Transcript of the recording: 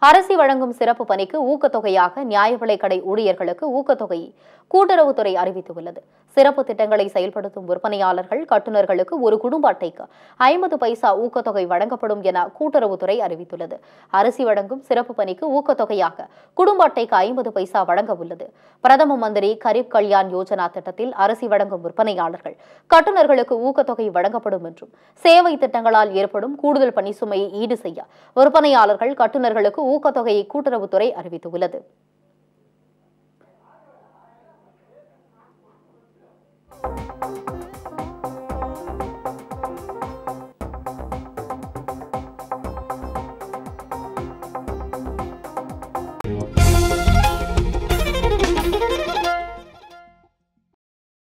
அரிசி வழங்கும் சிறப்பு பணிக்கு ஊக்கத்தொகையாக நியாய விலைக் கடை ஊழியர்களுக்கு ஊக்கத்தொகையை கூட்டுறவுத்துறை அறிவித்துள்ளது சிறப்பு திட்டங்களை செயல்படுத்தும் விற்பனையாளர்கள் கட்டுநர்களுக்கு ஒரு குடும்ப அட்டைக்கு ஐம்பது பைசா ஊக்கத்தொகை வழங்கப்படும் என கூட்டுறவுத்துறை அறிவித்துள்ளது அரிசி வழங்கும் சிறப்பு பணிக்கு ஊக்கத்தொகையாக குடும்ப அட்டைக்கு ஐம்பது பைசா வழங்க உள்ளது பிரதம மந்திரி கரீப் கல்யாண் யோஜனா திட்டத்தில் அரிசி வழங்கும் விற்பனையாளர்கள் கட்டுநர்களுக்கு ஊக்கத்தொகை வழங்கப்படும் என்றும் சேவை திட்டங்களால் ஏற்படும் கூடுதல் பணி சுமையை ஈடு செய்ய விற்பனையாளர்கள் கட்டுநர்களுக்கு ஊக்கத்தொகையை கூட்டுறவுத்துறை அறிவித்துள்ளது